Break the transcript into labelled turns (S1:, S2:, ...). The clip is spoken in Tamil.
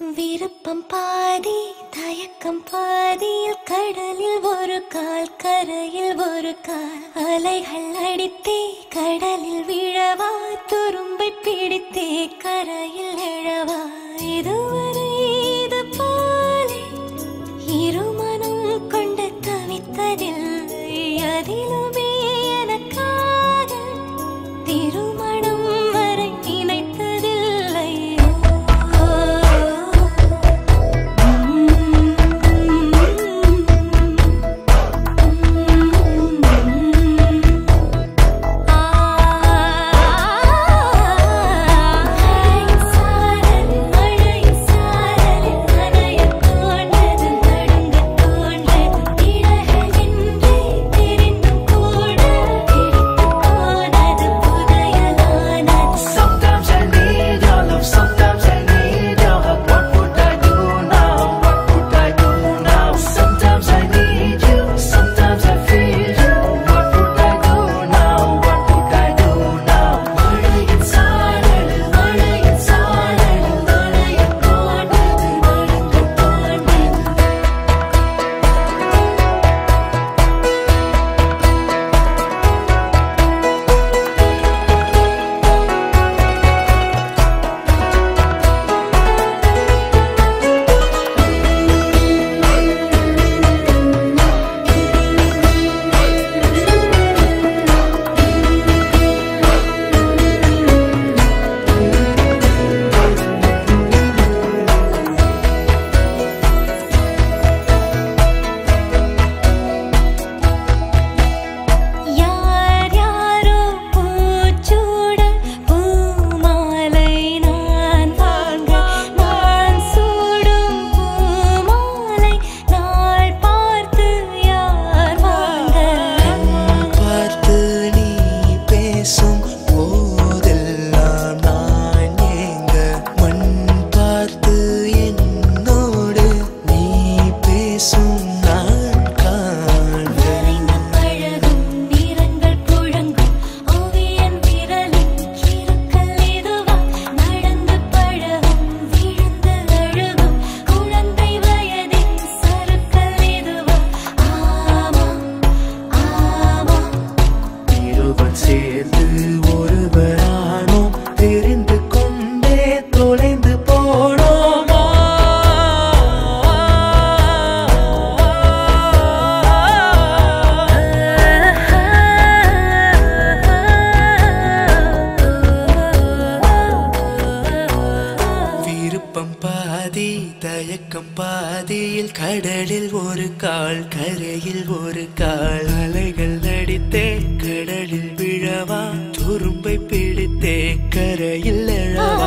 S1: விருப்பம் பாதி தயக்கம் பாதியில் கடலில் ஒரு கால் கரையில் ஒரு கால் அலைகள் அடித்தே கடலில் விழவா துரும்பை பிடித்தே கரையில் எழவா இதுவரை இது போலே இருமனம் கொண்டு தவித்ததில்லை அதிலுமே எனக்காக திருமணம் வரை நினைத்ததில்லை சாரல் மழை சாரல் நனைய தோன்றது நடுங்க தோன்றது திடகள் என்றே தெரிந்தும் கூட பிடித்து போனது புதையலானது
S2: Sometimes I need your love, sometimes I need your hug. What would I do now? What would I do now? Sometimes I need you, sometimes I feel you. What would I do now? What would I do now? மழையின் சாரலில், மழையின் சாரலில் நனைய தோன்றது, நடுங்க தோன்றது.
S1: யார் யாரோ பூச்சூட பூமாலை நான் வாங்க நான் சூடும் பூமாலை நாள் பார்த்து யார் வாங்க
S3: பார்த்து நீ பேசும் போதெல்லாம் நான் ஏங்க மண் பார்த்து என்னோடு நீ பேசும் நான் காண்க
S1: வரைந்த பழகும் நிறங்கள் புழங்கும் ஓவியன் விரலின் கிறுக்கல் இதுவா நடந்து பழகும் விழுந்து அழுகும் குழந்தை வயதின் சறுக்கல் இதுவா ஆமா ஆமா
S3: இருவர் சேர்ந்து ஒருவரானோம் தெரிந்து கொண்டே தொலைந்து போனோமா விருப்பம் பாதி தயக்கம் பாதியில் கடலில் ஒரு கால் கரையில் ஒரு கால் அலைகள் அடித்தே கடலில் விழவா துரும்பை பிடித்தே கரையில் எழவா